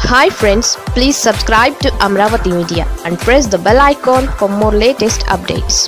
hi friends please subscribe to Amaravati media and press the bell icon for more latest updates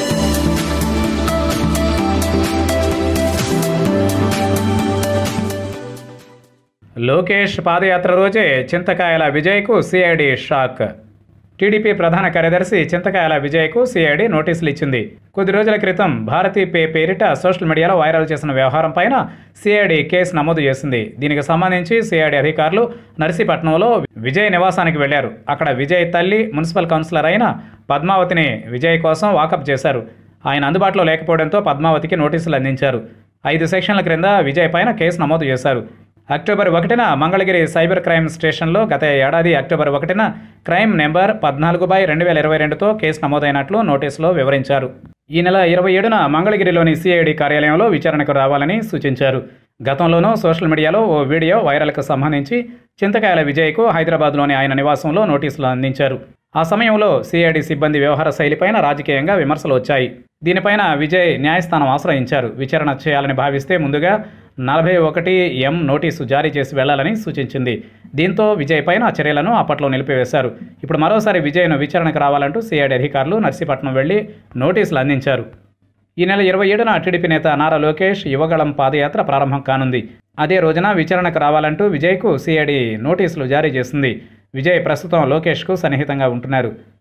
Lokesh పాదయాత్ర రోజే చింతకాయల విజయ్కు CID shock TDP ప్రధాన కార్యదర్శి చింతకాయల విజయ్కు సిఐడి నోటీసులు ఇచ్చింది కొద్ది రోజుల క్రితం భారతీ పే పేరిట సోషల్ మీడియాలో వైరల్ చేసిన వ్యవహారం పైన సిఐడి కేసు నమోదు చేసింది దీనికి సంబంధించి సిఐడి అధికారులు నర్సీపట్నంలో విజయ్ నివాసానికి వెళ్లారు అక్కడ విజయ్ తల్లి మున్సిపల్ కౌన్సిలర్ అయిన పద్మావతిని విజయ్ కోసం వాకప్ చేశారు ఆయన అందుబాటులో లేకపోవడంతో పద్మావతికి నోటీసులు అందించారు ఐదు సెక్షన్ల క్రింద విజయ్ పైన కేసు నమోదు చేశారు అక్టోబర్ ఒకటిన మంగళగిరి సైబర్ క్రైమ్ స్టేషన్లో గత ఏడాది అక్టోబర్ ఒకటిన క్రైమ్ నెంబర్ పద్నాలుగు బై రెండు వేల ఇరవై రెండుతో కేసు నమోదైనట్లు నోటీసులో వివరించారు ఈ నెల ఇరవై ఏడున మంగళగిరిలోని సిఐడి కార్యాలయంలో విచారణకు రావాలని సూచించారు గతంలోనూ సోషల్ మీడియాలో ఓ వీడియో వైరల్కు సంబంధించి చింతకాయల విజయ్కు హైదరాబాద్లోని ఆయన నివాసంలో నోటీసులు అందించారు ఆ సమయంలో సిఐడి సిబ్బంది వ్యవహార శైలిపైన రాజకీయంగా విమర్శలు వచ్చాయి దీనిపైన విజయ్ న్యాయస్థానం ఆశ్రయించారు విచారణ చేయాలని భావిస్తే ముందుగా నలభై ఒకటి ఎం నోటీసు జారీ చేసి వెళ్లాలని సూచించింది దీంతో విజయ్ పైన చర్యలను అప్పట్లో నిలిపివేశారు ఇప్పుడు మరోసారి విజయ్ను విచారణకు రావాలంటూ సిఐడి అధికారులు నర్సీపట్నం వెళ్లి నోటీసులు అందించారు ఈ నెల ఇరవై ఏడున టీడీపీ నేత నారా లోకేష్ యువగళం పాదయాత్ర ప్రారంభం కానుంది అదే రోజున విచారణకు రావాలంటూ విజయ్కు సిఐడి నోటీసులు జారీ చేసింది విజయ్ ప్రస్తుతం లోకేష్కు సన్నిహితంగా ఉంటున్నారు